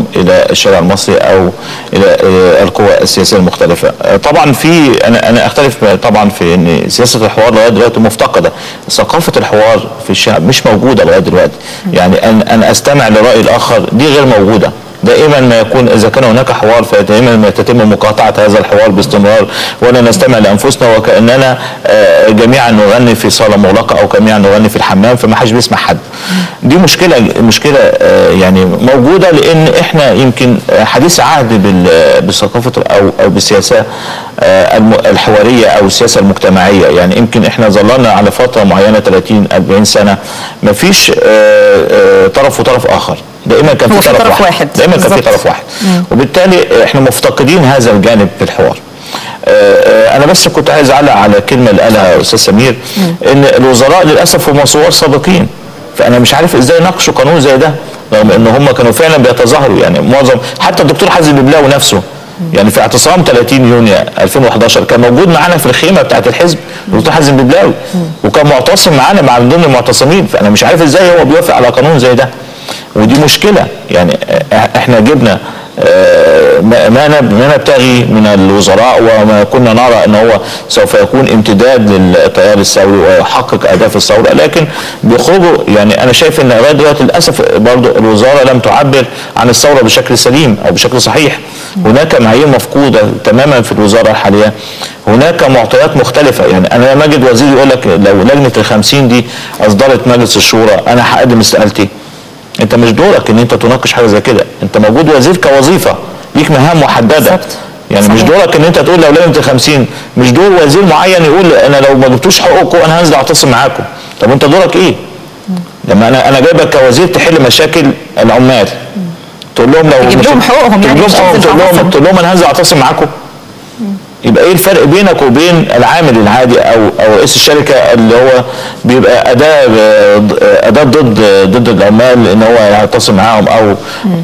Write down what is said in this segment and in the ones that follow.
وصولهم الى الشارع المصري او الى آه، القوى السياسيه المختلفه. آه، طبعا في انا انا اختلف طبعا في ان سياسه الحوار لغايه دلوقتي مفتقده، ثقافه الحوار في الشعب مش موجوده لغايه دلوقتي، يعني ان ان استمع لراي الاخر دي غير موجوده. دائما ما يكون اذا كان هناك حوار فدائما ما تتم مقاطعه هذا الحوار باستمرار ولا نستمع لانفسنا وكاننا آه، جميعا نغني في صاله مغلقه او جميعا نغني في الحمام فما حدش بيسمع حد. دي مشكله مشكله آه، يعني موجوده لان احنا يمكن حديث عهد بال- بالثقافه او او بالسياسه آه، الم- الحواريه او السياسه المجتمعيه يعني يمكن احنا ظللنا على فتره معينه 30 40 سنه ما فيش طرف وطرف اخر دائما كان هو في في طرف طرف واحد, واحد. دائما كان في بالظبط. طرف واحد وبالتالي احنا مفتقدين هذا الجانب في الحوار آه، آه، انا بس كنت عايز اعلق على كلمه اللي قالها استاذ سمير ان الوزراء للاسف هم ثوار سابقين فانا مش عارف ازاي ناقشوا قانون زي ده رغم ان هم كانوا فعلا بيتظاهروا يعني معظم حتى الدكتور حازم البلاوي نفسه يعني في اعتصام 30 يونيو 2011 كان موجود معانا في الخيمه بتاعه الحزب الدكتور حازم البلاوي وكان معتصم معانا مع من ضمن المعتصمين فانا مش عارف ازاي هو بيوافق على قانون زي ده ودي مشكله يعني آه، احنا جبنا آه، ما ما نب- ما نبتغي من الوزراء وما كنا نرى ان هو سوف يكون امتداد للتيار الثوري ويحقق اهداف الثوره لكن بيخرجوا يعني انا شايف ان لغايه دلوقتي للاسف برضو الوزاره لم تعبر عن الثوره بشكل سليم او بشكل صحيح هناك معايير مفقوده تماما في الوزاره الحاليه هناك معطيات مختلفه يعني انا لما اجد وزير يقول لك لو لجنه الخمسين دي اصدرت مجلس الشورى انا هقدم استقالتي انت مش دورك ان انت تناقش حاجه زي كده انت موجود وزير كوظيفه ليك مهام محدده بالظبط. يعني مش صحيح. دورك ان انت تقول لو لجنه الخمسين مش دور وزير معين يقول انا لو ما جبتوش حقوقكم انا هنزل اعتصم معاكم طب انت دورك ايه لما انا انا جايبك كوزير تحل مشاكل العمال تقول لهم لو تجيب لهم مش- حقوقهم تجيب يعني لهم مش حقوقهم تنزل تقول لهم تعتصم. تقول لهم انا هنزل اعتصم معاكم يبقى ايه الفرق بينك وبين العامل العادي او او رئيس الشركه اللي هو بيبقى اداه اداه ضد ضد العمال ان هو يعتصم معاهم او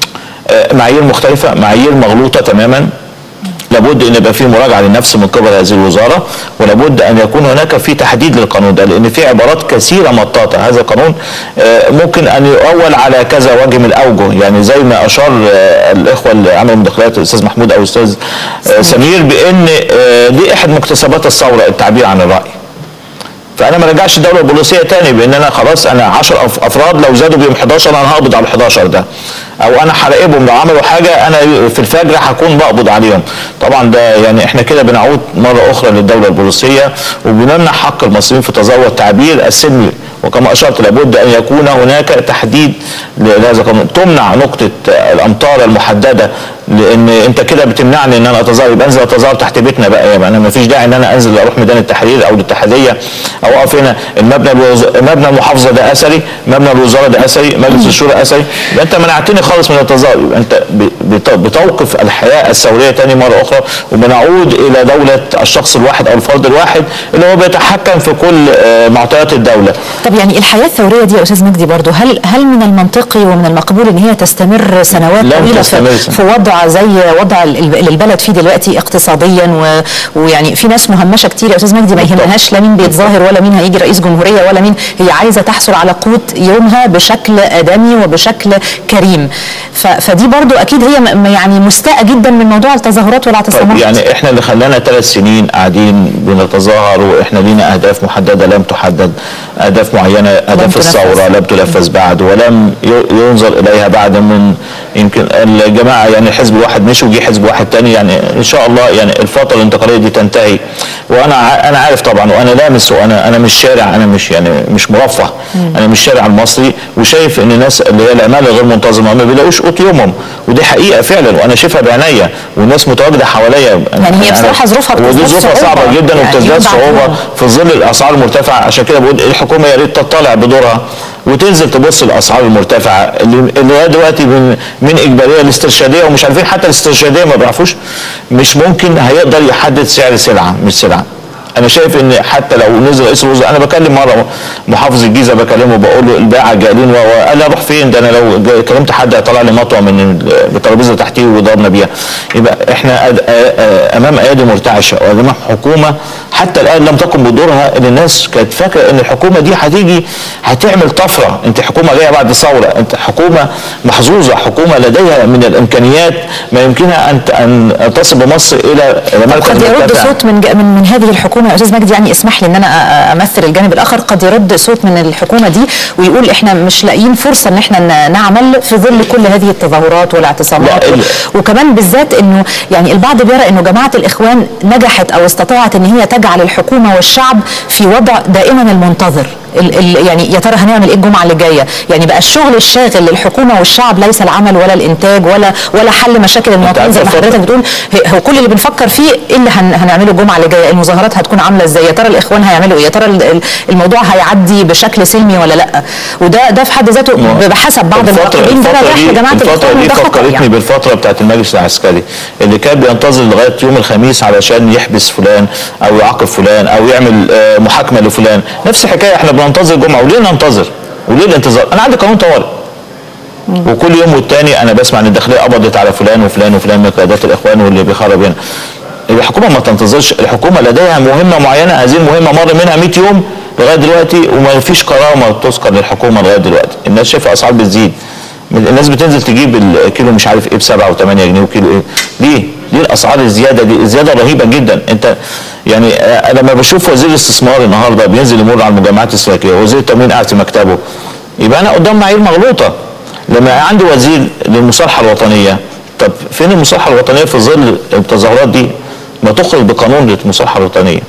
آه، معايير مختلفه معايير مغلوطه تماما لابد ان يبقى في مراجعه للنفس من قبل هذه الوزاره ولابد ان يكون هناك في تحديد للقانون ده لان في عبارات كثيره مطاطه هذا القانون آه، ممكن ان يؤول على كذا وجه من الاوجه يعني زي ما اشار آه، الاخوه اللي عملوا مداخلات الاستاذ محمود او الاستاذ آه، سمير بان آه، دي احد مكتسبات الثوره التعبير عن الراي فانا ما رجعش الدوله البوليسيه تاني بان انا خلاص انا 10 أف- افراد لو زادوا بيهم 11 انا هقبض على ال 11 ده او انا هراقبهم لو عملوا حاجه انا في الفجر هكون بقبض عليهم طبعا ده يعني احنا كده بنعود مره اخرى للدوله البوليسيه وبنمنع حق المصريين في تظاهر التعبير السلمي وكما اشرت لابد ان يكون هناك تحديد لهذا القانون تمنع نقطه الامطار المحدده لان انت كده بتمنعني ان انا اتظاهر يبقى انزل اتظاهر تحت بيتنا بقى يبقى انا ما فيش داعي ان انا انزل اروح ميدان التحرير او الاتحاديه او اقف هنا المبنى الوز... مبنى المحافظه ده اثري مبنى الوزاره ده اثري مجلس الشورى اثري يبقى انت منعتني خالص من التظاهر يبقى انت ب... بت... بتوقف الحياه الثوريه تاني مره اخرى وبنعود الى دوله الشخص الواحد او الفرد الواحد اللي هو بيتحكم في كل آه، معطيات الدوله طب يعني الحياه الثوريه دي يا استاذ مجدي برضو هل هل من المنطقي ومن المقبول ان هي تستمر سنوات لن طويله تستمر في, سنة. في وضع زي وضع ال- اللي البلد فيه دلوقتي اقتصاديا و... ويعني في ناس مهمشه كتير يا استاذ مجدي ما بالضبط. يهمهاش لا مين بيتظاهر ولا مين هيجي رئيس جمهوريه ولا مين هي عايزه تحصل على قوت يومها بشكل ادمي وبشكل كريم ف... فدي برضو اكيد هي م- يعني مستاءه جدا من موضوع التظاهرات طيب والاعتصامات يعني احنا اللي خلانا ثلاث سنين قاعدين بنتظاهر واحنا لينا اهداف محدده لم تحدد اهداف معينه اهداف تنفذ. الثوره لم تنفذ بعد ولم ي- ينظر اليها بعد من يمكن الجماعه يعني حزب واحد مشي وجي حزب واحد تاني يعني ان شاء الله يعني الفتره الانتقاليه دي تنتهي وانا ع- انا عارف طبعا وانا لامس وانا انا مش شارع انا مش يعني مش مرفه انا مش شارع المصري وشايف ان الناس اللي هي العماله غير منتظمه ما بيلاقوش قوت يومهم ودي حقيقه فعلا وانا شايفها بعينيا والناس متواجده حواليا يعني هي بصراحة ظروفها ودي بتزداد ظروفها صعوبة. صعبه جدا يعني وبتزداد يوم بعد صعوبه يوم. في ظل الاسعار المرتفعه عشان كده بقول الحكومه يا ريت تطلع بدورها وتنزل تبص الاسعار المرتفعه اللي اللي لغايه دلوقتي من من اجباريه لاسترشاديه ومش عارفين حتى الاسترشاديه ما بيعرفوش مش ممكن هيقدر يحدد سعر سلعه مش سلعه انا شايف ان حتى لو نزل رئيس الوزراء انا بكلم مره محافظ الجيزه بكلمه بقول له الباعه جايين وقال لي اروح فين ده انا لو جا- كلمت حد هيطلع لي مطوه من ال- الترابيزه تحتيه ويضربنا بيها يبقى احنا أد- آ- آ- امام ايادي مرتعشه وامام حكومه حتى الان لم تقم بدورها ان الناس كانت فاكره ان الحكومه دي هتيجي هتعمل طفره انت حكومه جايه بعد ثوره انت حكومه محظوظه حكومه لديها من الامكانيات ما يمكنها ان ان تصل بمصر الى مركز قد يرد مرتفع. صوت من ج- من من هذه الحكومه يا استاذ مجدي يعني اسمح لي ان انا أ- أ- امثل الجانب الاخر قد يرد صوت من الحكومه دي ويقول احنا مش لاقيين فرصه ان احنا ن- نعمل في ظل كل هذه التظاهرات والاعتصامات لا، و- ال- وكمان بالذات انه يعني البعض بيرى انه جماعه الاخوان نجحت او استطاعت ان هي تجعل الحكومه والشعب في وضع دائما المنتظر ال ال يعني يا ترى هنعمل ايه الجمعه اللي جايه يعني بقى الشغل الشاغل للحكومه والشعب ليس العمل ولا الانتاج ولا ولا حل مشاكل المواطنين زي ما عارفة حضرتك بتقول هي- هو كل اللي بنفكر فيه ايه اللي هن هنعمله الجمعه اللي جايه المظاهرات هتكون عامله ازاي يا ترى الاخوان هيعملوا ايه يا ترى ال- ال- الموضوع هيعدي بشكل سلمي ولا لا وده ده في حد ذاته ما- بحسب بعض الفترة- المراقبين ده الفترة نجاح دي- لجماعه الفترة الاخوان دي وده خطا فكرتني يعني بالفترة بتاعت المجلس العسكري اللي كان بينتظر لغاية يوم الخميس علشان يحبس فلان أو يعاقب فلان أو يعمل آه، محاكمة لفلان نفس الحكاية احنا بننتظر الجمعة وليه ننتظر؟ وليه الانتظار؟ أنا عندي قانون طوارئ وكل يوم والتاني انا بسمع ان الداخليه قبضت على فلان وفلان وفلان من قيادات الاخوان واللي بيخرب هنا الحكومه ما تنتظرش الحكومه لديها مهمه معينه هذه المهمه مر منها 100 يوم لغايه دلوقتي وما فيش كرامه تذكر للحكومه لغايه دلوقتي الناس شايفه اسعار بتزيد الناس بتنزل تجيب الكيلو مش عارف ايه ب 7 و8 جنيه وكيلو ايه ليه؟ ليه الاسعار الزياده دي؟ الزياده رهيبه جدا انت يعني آه، لما بشوف وزير الاستثمار النهارده بينزل يمر على المجمعات السياحيه وزير التموين قاعد في مكتبه يبقى انا قدام معايير مغلوطه لما عندي وزير للمصالحه الوطنيه طب فين المصالحه الوطنيه في ظل التظاهرات دي؟ ما تخرج بقانون للمصالحه الوطنيه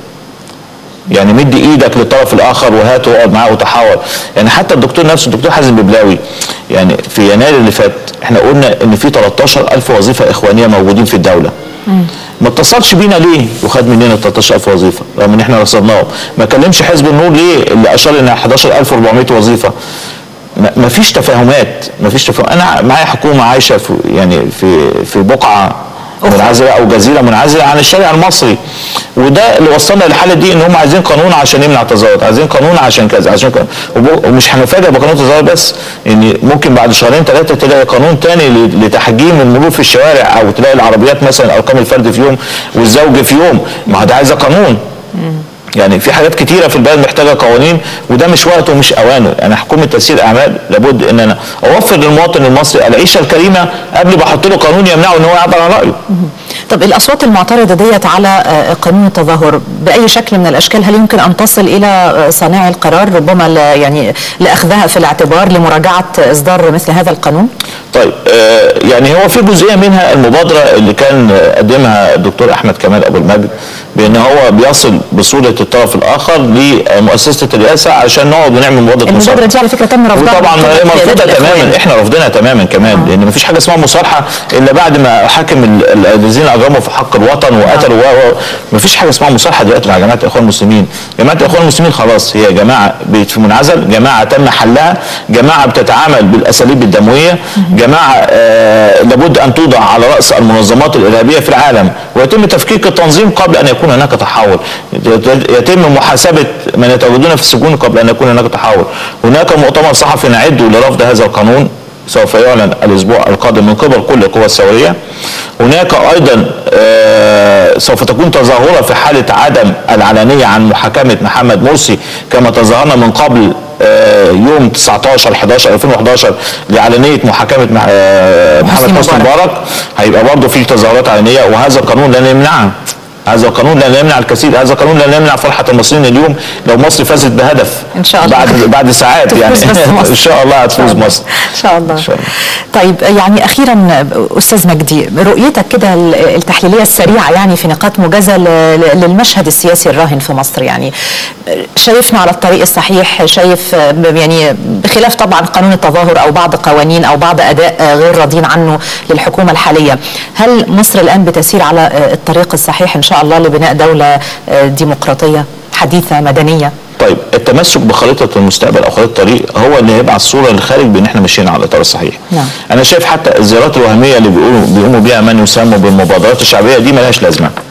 يعني مد ايدك للطرف الاخر وهات واقعد معاه وتحاور يعني حتى الدكتور نفسه الدكتور حازم ببلاوي يعني في يناير اللي فات احنا قلنا ان في 13000 وظيفه اخوانيه موجودين في الدوله ما اتصلش بينا ليه وخد مننا 13000 وظيفه رغم ان احنا رصدناهم ما كلمش حزب النور ليه اللي اشار ان 11400 وظيفه ما ما فيش تفاهمات ما فيش تفاهم انا معايا حكومه عايشه في يعني في في بقعه منعزله او جزيره منعزله عن الشارع المصري وده اللي وصلنا للحاله دي ان هم عايزين قانون عشان يمنع التظاهرات عايزين قانون عشان كذا عشان كذا وب- ومش هنفاجئ بقانون التظاهر بس ان ممكن بعد شهرين ثلاثه تلاقي قانون تاني ل- لتحجيم المرور في الشوارع او تلاقي العربيات مثلا ارقام الفرد في يوم والزوج في يوم ما هو ده عايزه قانون يعني في حاجات كتيره في البلد محتاجه قوانين وده مش وقته ومش اوانه انا حكومه تسيير اعمال لابد ان انا اوفر للمواطن المصري العيشه الكريمه قبل ما احط له قانون يمنعه ان هو يعبر عن رايه طب الاصوات المعترضه ديت على آه، قانون التظاهر باي شكل من الاشكال هل يمكن ان تصل الى آه، صانعي القرار ربما لا- يعني لاخذها في الاعتبار لمراجعه اصدار مثل هذا القانون؟ طيب آه يعني هو في جزئيه منها المبادره اللي كان آه، قدمها الدكتور احمد كمال ابو المجد بان هو بيصل بصوره الطرف الاخر لمؤسسه الرئاسه عشان نقعد ونعمل مبادره المبادره مصالحه دي على فكره تم رفضها وطبعا من قبل هي مرفوضه قيادات الإخوان. تماما احنا رافضينها تماما كمان لان مفيش حاجه اسمها مصالحه الا بعد ما حاكم ال- ال- الذين اجرموا في حق الوطن وقتلوا و و- مفيش حاجه اسمها مصالحه دلوقتي مع جماعه الاخوان المسلمين جماعه الاخوان المسلمين خلاص هي جماعه بقت في منعزل جماعه تم حلها جماعه بتتعامل بالاساليب الدمويه جماعه آه لابد ان توضع على راس المنظمات الارهابيه في العالم ويتم تفكيك التنظيم قبل ان يكون هناك تحول يتم محاسبه من يتواجدون في السجون قبل ان يكون هناك تحول هناك مؤتمر صحفي نعده لرفض هذا القانون سوف يعلن الاسبوع القادم من قبل كل القوى الثوريه هناك ايضا آه، سوف تكون تظاهره في حاله عدم العلنيه عن محاكمه محمد مرسي كما تظاهرنا من قبل آه، يوم 19 11 2011 لعلنيه محاكمه مح- آه، محمد حسني حسني مبارك. مبارك هيبقى برضه في تظاهرات علنيه وهذا القانون لن يمنعها هذا القانون لن يمنع الكثير هذا القانون لن يمنع فرحه المصريين اليوم لو مصر فازت بهدف إن شاء الله. بعد بعد ساعات يعني تفوز بس مصر. ان شاء الله هتفوز مصر ان شاء الله إن شاء الله. طيب يعني اخيرا استاذ مجدي رؤيتك كده التحليليه السريعه يعني في نقاط موجزه ل- ل- للمشهد السياسي الراهن في مصر يعني شايفنا على الطريق الصحيح شايف يعني بخلاف طبعا قانون التظاهر او بعض قوانين او بعض اداء غير راضين عنه للحكومه الحاليه هل مصر الان بتسير على الطريق الصحيح ان شاء الله لبناء دوله ديمقراطيه حديثه مدنيه طيب التمسك بخريطه المستقبل او خريطه الطريق هو اللي هيبعت صوره للخارج بان احنا ماشيين على الاطار الصحيح. نعم. انا شايف حتى الزيارات الوهميه اللي بيقولوا بيقوموا بيها من يسموا بالمبادرات الشعبيه دي ملهاش لازمه.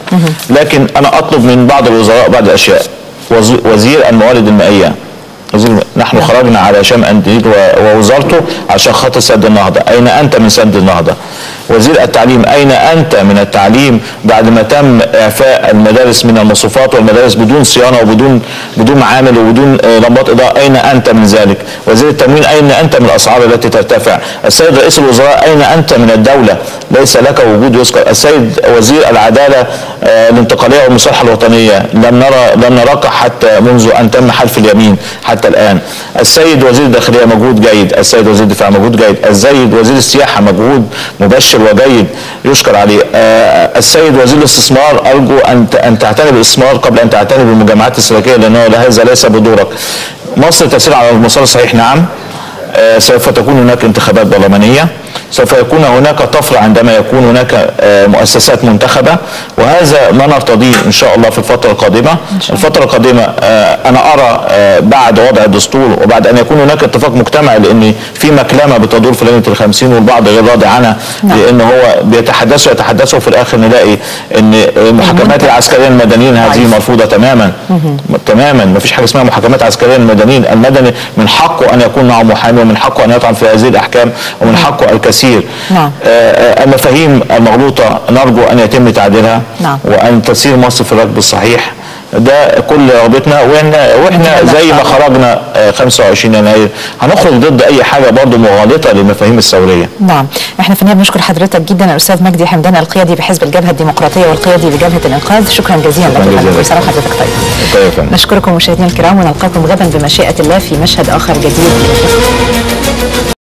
لكن انا اطلب من بعض الوزراء بعض الاشياء وز- وزير الموارد المائيه وزير نحن خرجنا على شام انديد و- ووزارته عشان خاطر سد النهضه، اين انت من سد النهضه؟ وزير التعليم اين انت من التعليم بعد ما تم اعفاء المدارس من المصروفات والمدارس بدون صيانه وبدون بدون معامل وبدون آه، لمبات اضاءه، اين انت من ذلك؟ وزير التموين اين انت من الاسعار التي ترتفع؟ السيد رئيس الوزراء اين انت من الدوله؟ ليس لك وجود يذكر، السيد وزير العداله آه، الانتقاليه والمصالحه الوطنيه لم نرى لم نراك حتى منذ ان تم حلف اليمين حتى الان السيد وزير الداخليه مجهود جيد السيد وزير الدفاع مجهود جيد السيد وزير السياحه مجهود مبشر وجيد يشكر عليه آه، السيد وزير الاستثمار ارجو ان ت- ان تعتني بالاستثمار قبل ان تعتني بالمجامعات السلكيه لانه هذا ليس بدورك مصر تسير على المسار الصحيح نعم آه، سوف تكون هناك انتخابات برلمانيه سوف يكون هناك طفره عندما يكون هناك آه، مؤسسات منتخبه وهذا ما نرتضيه ان شاء الله في الفتره القادمه الفتره القادمه آه، انا ارى آه، بعد وضع الدستور وبعد ان يكون هناك اتفاق مجتمعي لان في مكلمه بتدور في لجنه الخمسين والبعض غير راضي عنها نعم. لان هو بيتحدثوا يتحدثوا وفي الاخر نلاقي ان المحاكمات المنتج. العسكريه المدنيين هذه ضعيف. مرفوضه تماما تماما ما فيش حاجه اسمها محاكمات عسكريه للمدنيين المدني من حقه ان يكون معه محامي ومن حقه ان يطعن في هذه الاحكام ومن حقه الكثير نعم. آه، آه، المفاهيم المغلوطه نرجو ان يتم تعديلها نعم. وان تسير مصر في الركب الصحيح ده كل رغبتنا واحنا واحنا نتمنى زي إن ما شاء الله. خرجنا آه، 25 يناير هنخرج ضد اي حاجه برضه مغالطه للمفاهيم الثوريه نعم احنا في النهايه بنشكر حضرتك جدا الاستاذ مجدي حمدان القيادي بحزب الجبهه الديمقراطيه والقيادي بجبهه الانقاذ شكرا جزيلا لك شكراً يا فندم. جزيلاً. كل سنه وحضرتك طيب طيب يا فندم. نشكركم مشاهدينا الكرام ونلقاكم غدا بمشيئه الله في مشهد اخر جديد